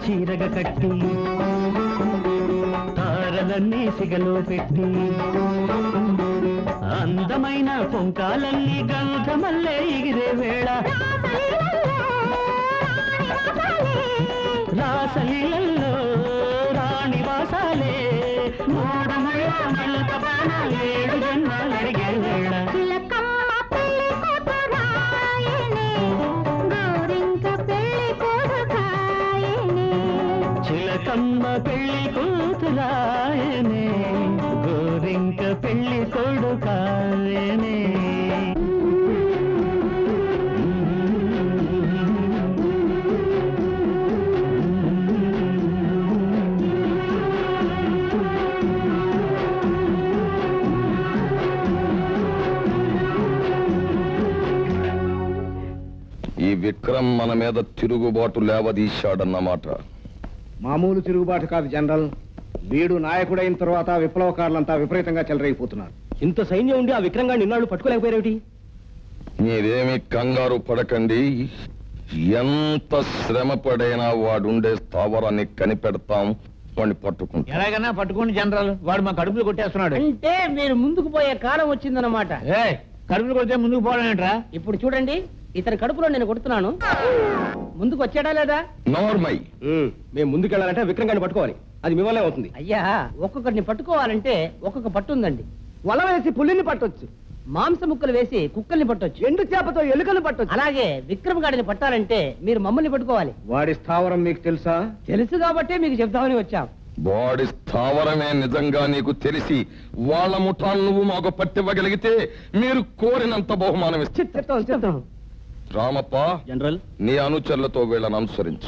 చీరగ కట్టి తారలన్నీ సిగలో పెట్టి అందమైన పొంకాలన్నీ గంధమల్లే ఎగిరే వేళ రాసలీలల్లో రాణి వాసాలే మూడముళ్ళ మల్క బాణ ఏడు జన్మలు అడిగే వేళ చిలకమ్మ పెళ్లి కూతురాయనే గోరింక పెళ్లి కొడుకాయనే ఈ విక్రమ్ మన మీద తిరుగుబాటు లేవదీశాడన్నమాట మామూలు తిరుగుబాటు కాదు జనరల్ వీడు నాయకుడైన తర్వాత విప్లవకారులంతా విపరీతంగా చెలరైపోతున్నారు ఇంత సైన్యం ఉండి ఆ విక్రంగా ఇన్నాళ్ళు పట్టుకోలేకపోయారేమిటి మీరేమి కంగారు పడకండి ఎంత శ్రమ పడైనా వాడుండే స్థావరాన్ని కనిపెడతాం వాడిని పట్టుకుంటాం ఎలాగైనా పట్టుకోండి జనరల్ వాడు మా కడుపులు కొట్టేస్తున్నాడు అంటే మీరు ముందుకు పోయే కాలం వచ్చిందన్నమాట ఏయ్, కడుపులు కొడితే ముందుకు పోవడమేంట్రా ఇప్పుడు చూడండి ఇతని కడుపులో నేను కొడుతున్నాను ముందుకు వచ్చాడా లేదా నోర్మై మేము ముందుకెళ్ళాలంటే విక్రంగాన్ని పట్టుకోవాలి అది మీ వల్లే అవుతుంది అయ్యా ఒక్కొక్కరిని పట్టుకోవాలంటే ఒక్కొక్క పట్టు ఉందండి వల వేసి పుల్లిని పట్టొచ్చు మాంస ముక్కలు వేసి కుక్కల్ని పట్టొచ్చు ఎండు చేపతో ఎలుకను పట్టొచ్చు అలాగే విక్రమ్ గాడిని పట్టాలంటే మీరు మమ్మల్ని పట్టుకోవాలి వాడి స్థావరం మీకు తెలుసా తెలుసు కాబట్టే మీకు చెప్తామని వచ్చాం వాడి స్థావరమే నిజంగా నీకు తెలిసి వాళ్ళ ముఠాలు నువ్వు మాకు పట్టివ్వగలిగితే మీరు కోరినంత బహుమానం ఇస్తే చెప్తాం చెప్తాం రామప్ప జనరల్ నీ అనుచరులతో వీళ్ళని అనుసరించు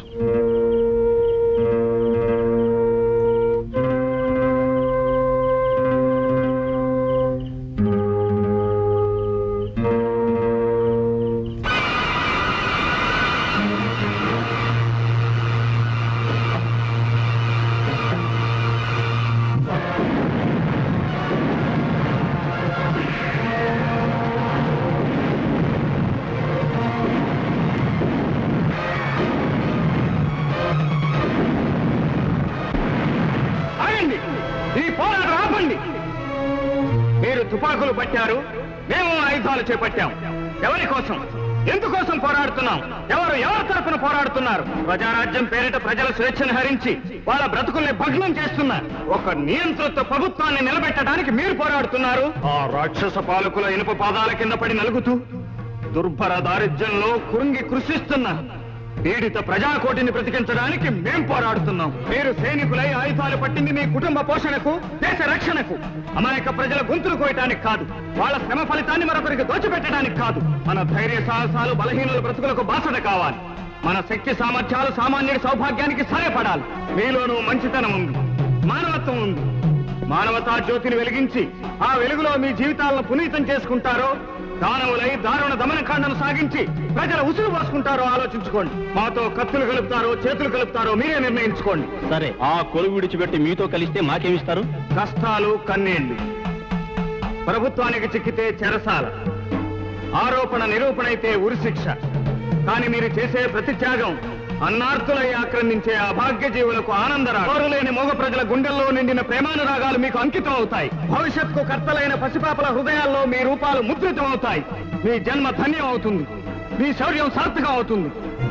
ఆగండి ఈ పోరాటం ఆపండి మీరు తుపాకులు పట్టారు మేము ఆయుధాలు చేపట్టాం ఎవరి కోసం ఎందుకోసం పోరాడుతున్నాం ఎవరు ఎవరి తరపున పోరాడుతున్నారు ప్రజారాజ్యం పేరిట ప్రజల స్వేచ్ఛను హరించి వాళ్ళ బ్రతుకుల్ని భగ్నం చేస్తున్నారు ఒక నియంత్రిత ప్రభుత్వాన్ని నిలబెట్టడానికి మీరు పోరాడుతున్నారు ఆ రాక్షస పాలకుల ఇనుప పాదాల కింద పడి నలుగుతూ దుర్భర దారిద్ర్యంలో కురుంగి కృషిస్తున్న పీడిత ప్రజాకోటిని బ్రతికించడానికి మేం పోరాడుతున్నాం మీరు సైనికులై ఆయుధాలు పట్టింది మీ కుటుంబ పోషణకు దేశ రక్షణకు అమాయక ప్రజల గొంతులు కోయటానికి కాదు వాళ్ళ శ్రమ ఫలితాన్ని మరొకరికి దోచిపెట్టడానికి కాదు మన ధైర్య సాహసాలు బలహీనుల బ్రతుకులకు బాసట కావాలి మన శక్తి సామర్థ్యాలు సామాన్యుడి సౌభాగ్యానికి సహాయపడాలి మీలోనూ మంచితనం ఉంది మానవత్వం ఉంది మానవతా జ్యోతిని వెలిగించి ఆ వెలుగులో మీ జీవితాలను పునీతం చేసుకుంటారో దానవులై దారుణ దమనకాండను సాగించి ప్రజల ఉసురు పోసుకుంటారో ఆలోచించుకోండి మాతో కత్తులు కలుపుతారో చేతులు కలుపుతారో మీరే నిర్ణయించుకోండి సరే ఆ కొలువు విడిచిపెట్టి మీతో కలిస్తే మాకేమిస్తారు కష్టాలు కన్నీళ్లు ప్రభుత్వానికి చిక్కితే చెరసాల ఆరోపణ నిరూపణ అయితే ఉరిశిక్ష కానీ మీరు చేసే ప్రతి త్యాగం అన్నార్థులై ఆక్రమించే అభాగ్య జీవులకు ఆనందరాలు లేని మోగ ప్రజల గుండెల్లో నిండిన ప్రేమానురాగాలు మీకు అంకితం అవుతాయి భవిష్యత్తుకు కర్తలైన పసిపాపల హృదయాల్లో మీ రూపాలు ముద్రితం అవుతాయి మీ జన్మ ధన్యం అవుతుంది మీ శౌర్యం సార్థకం అవుతుంది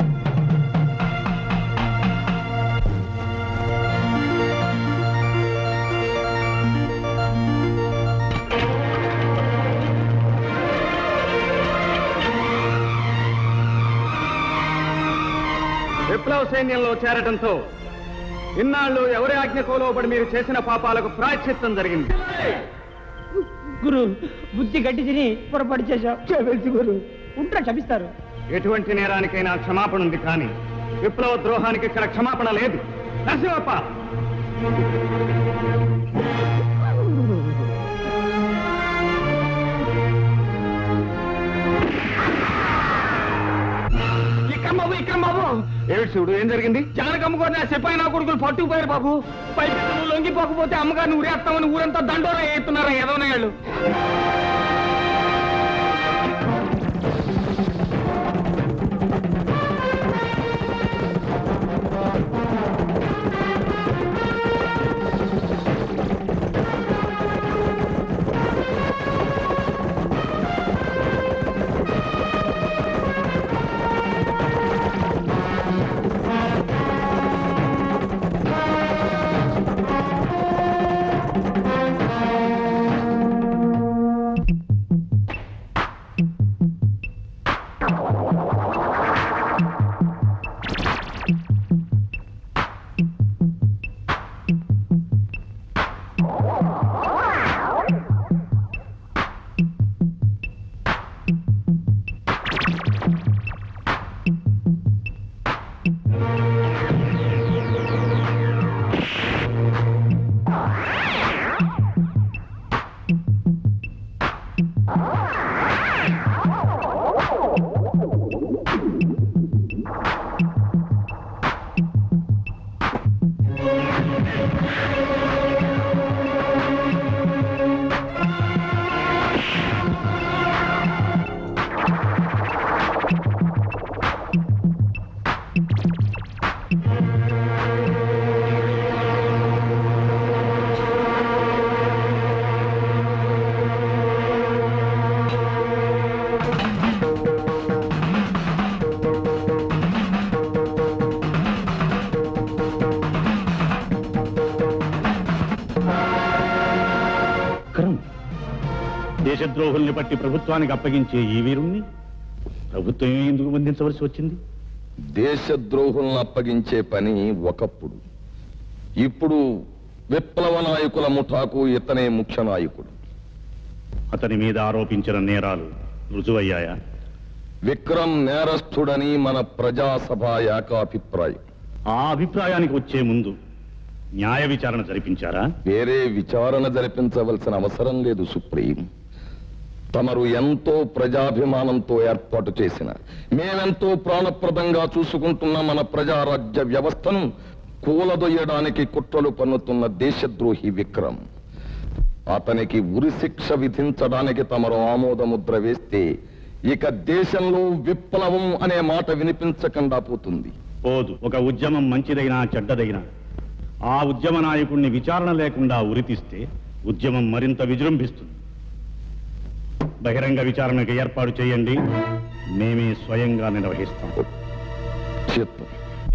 విప్లవ సైన్యంలో చేరటంతో ఇన్నాళ్ళు ఎవరి ఆజ్ఞకు లోబడి మీరు చేసిన పాపాలకు ప్రాయశ్చిత్తం జరిగింది గురు బుద్ధి గడ్డి తిని పొరపాటు చేశావు క్షమించు గురు ఉంట్రా క్షమిస్తారు ఎటువంటి నేరానికైనా క్షమాపణ ఉంది కానీ విప్లవ ద్రోహానికి ఇక్కడ క్షమాపణ లేదు నరసింహప్ప విక్రమ్ బాబు విక్రమ్ బాబు ఏమిటి శివుడు ఏం జరిగింది జగనకమ్మ కూడా సిపాయి నా కొడుకులు పట్టుకుపోయారు బాబు పైకి నువ్వు లొంగిపోకపోతే అమ్మగారిని ఊరేస్తామని ఊరంతా దండోరా వేస్తున్నారా ఎదవనాయాళ్ళు ఆ దేశద్రోహుల్ని బట్టి ప్రభుత్వానికి అప్పగించే ఈ వీరుణ్ణి ప్రభుత్వం ఎందుకు బంధించవలసి వచ్చింది దేశద్రోహులను అప్పగించే పని ఒకప్పుడు ఇప్పుడు విప్లవ నాయకుల ముఠాకు ఇతనే ముఖ్య నాయకుడు అతని మీద ఆరోపించిన నేరాలు రుజువయ్యాయా విక్రమ్ నేరస్థుడని మన ప్రజాసభ ఏకాభిప్రాయం ఆ అభిప్రాయానికి వచ్చే ముందు న్యాయ విచారణ జరిపించారా వేరే విచారణ జరిపించవలసిన అవసరం లేదు సుప్రీం తమరు ఎంతో ప్రజాభిమానంతో ఏర్పాటు చేసిన మేమెంతో ప్రాణప్రదంగా చూసుకుంటున్న మన ప్రజారాజ్య వ్యవస్థను కూలదొయ్యడానికి కుట్రలు పన్నుతున్న దేశద్రోహి విక్రమ్ అతనికి ఉరిశిక్ష విధించడానికి తమరు ఆమోదముద్ర వేస్తే ఇక దేశంలో విప్లవం అనే మాట వినిపించకుండా పోతుంది పోదు ఒక ఉద్యమం మంచిదైనా చెడ్డదైనా ఆ ఉద్యమ నాయకుణ్ణి విచారణ లేకుండా ఉరితీస్తే ఉద్యమం మరింత విజృంభిస్తుంది బహిరంగ విచారణకు ఏర్పాటు చేయండి మేమే స్వయంగా నిర్వహిస్తాం చిత్తం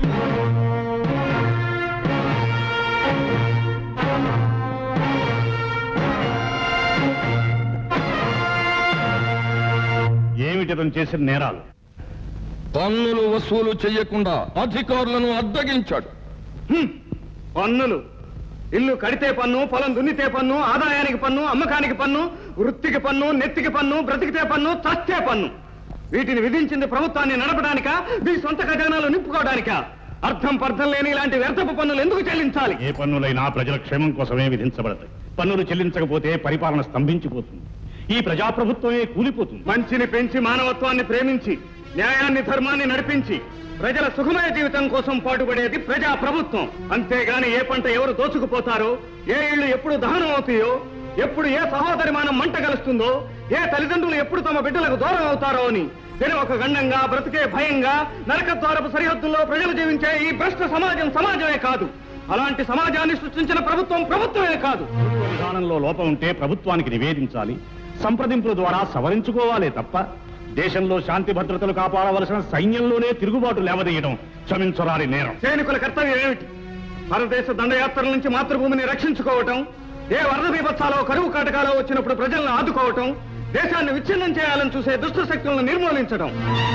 ఏమిటి అతను చేసిన నేరాలు పన్నులు వసూలు చేయకుండా అధికారులను అడ్డగించాడు పన్నులు ఇల్లు కడితే పన్ను పొలం దున్నితే పన్ను ఆదాయానికి పన్ను అమ్మకానికి పన్ను వృత్తికి పన్ను నెత్తికి పన్ను బ్రతికితే పన్ను చస్తే పన్ను వీటిని విధించింది ప్రభుత్వాన్ని నడపడానికా మీ సొంత ఖజానాలు నింపుకోవడానికా అర్థం పర్థం లేని ఇలాంటి వ్యర్థపు పన్నులు ఎందుకు చెల్లించాలి ఏ పన్నులైనా ప్రజల క్షేమం కోసమే విధించబడతాయి పన్నులు చెల్లించకపోతే పరిపాలన స్తంభించిపోతుంది ఈ ప్రజాప్రభుత్వమే కూలిపోతుంది మంచిని పెంచి మానవత్వాన్ని ప్రేమించి న్యాయాన్ని ధర్మాన్ని నడిపించి ప్రజల సుఖమయ జీవితం కోసం పాటుపడేది ప్రజా ప్రభుత్వం అంతేగాని ఏ పంట ఎవరు దోచుకుపోతారో ఏ ఇళ్లు ఎప్పుడు దహనం అవుతాయో ఎప్పుడు ఏ సహోదరి మానం మంట కలుస్తుందో ఏ తల్లిదండ్రులు ఎప్పుడు తమ బిడ్డలకు దూరం అవుతారో అని నేను ఒక గండంగా బ్రతికే భయంగా నరకద్వారపు సరిహద్దుల్లో ప్రజలు జీవించే ఈ భ్రష్ట సమాజం సమాజమే కాదు అలాంటి సమాజాన్ని సృష్టించిన ప్రభుత్వం ప్రభుత్వమే కాదు విధానంలో లోపం ఉంటే ప్రభుత్వానికి నివేదించాలి సంప్రదింపుల ద్వారా సవరించుకోవాలే తప్ప దేశంలో శాంతి భద్రతలు కాపాడవలసిన సైన్యంలోనే తిరుగుబాటు లేవదీయడం క్షమించరాని నేరం సైనికుల కర్తవ్యం ఏమిటి భారతదేశ దండయాత్రల నుంచి మాతృభూమిని రక్షించుకోవటం ఏ వరద బీభత్సాలో కరువు కాటకాలో వచ్చినప్పుడు ప్రజలను ఆదుకోవటం దేశాన్ని విచ్ఛిన్నం చేయాలని చూసే దుష్ట శక్తులను నిర్మూలించడం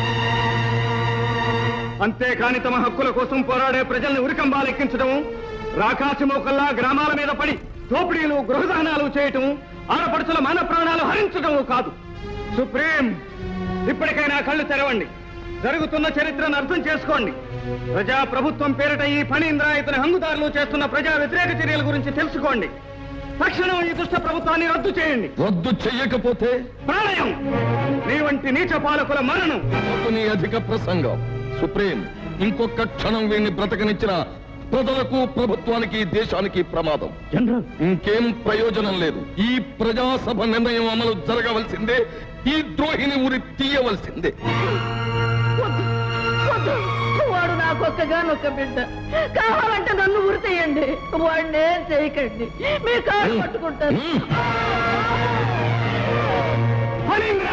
అంతేకాని తమ హక్కుల కోసం పోరాడే ప్రజల్ని ఉరికంబాలెక్కించడం రాకాసి మోకల్లా గ్రామాల మీద పడి దోపిడీలు గృహదానాలు చేయటం ఆడపడుచుల మాన ప్రాణాలు హరించడం కాదు సుప్రీం ఇప్పటికైనా కళ్ళు తెరవండి జరుగుతున్న చరిత్రను అర్థం చేసుకోండి ప్రజా ప్రభుత్వం పేరిట ఈ ఫణీంద్ర ఇతని హంగుదారులు చేస్తున్న ప్రజా వ్యతిరేక చర్యల గురించి తెలుసుకోండి తక్షణం ఈ దుష్ట ప్రభుత్వాన్ని రద్దు చేయండి రద్దు చెయ్యకపోతే ప్రాణయం నీ వంటి నీచ పాలకుల మరణం అతని అధిక ప్రసంగం సుప్రీం ఇంకొక క్షణం వీడిని బ్రతకనిచ్చిన ప్రజలకు ప్రభుత్వానికి దేశానికి ప్రమాదం జనరల్ ఇంకేం ప్రయోజనం లేదు ఈ ప్రజాసభ నిర్ణయం అమలు జరగవలసిందే ఈ ద్రోహిని ఉరి తీయవలసిందే వద్దు. వాడు నాకొక్కగానొక్క బిడ్డ కావాలంటే నన్ను ఉరితేయండి వాడిని ఏం చేయకండి మీ కాళ్ళు పట్టుకుంటాను ఫణీంద్ర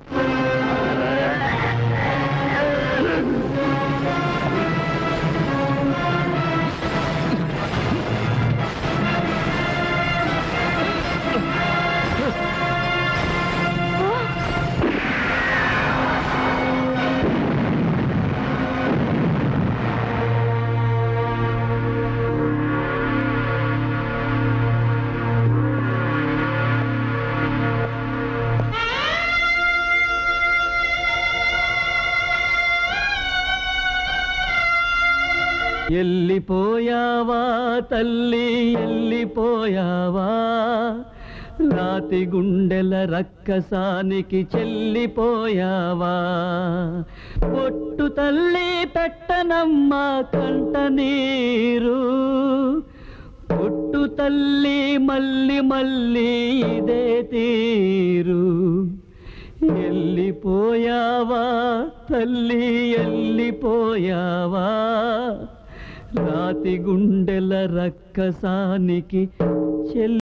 ఎల్లిపోయావా తల్లి ఎల్లిపోయావా రాతి గుండెల రక్కసానికి చెల్లిపోయావా పొట్టు తల్లి పెట్టనమ్మ కంట నీరు పొట్టు తల్లి మల్లి మల్లి ఇదే తీరు ఎల్లిపోయావా తల్లి ఎల్లిపోయావా రాతి గుండెల రక్కసానికి చెల్లి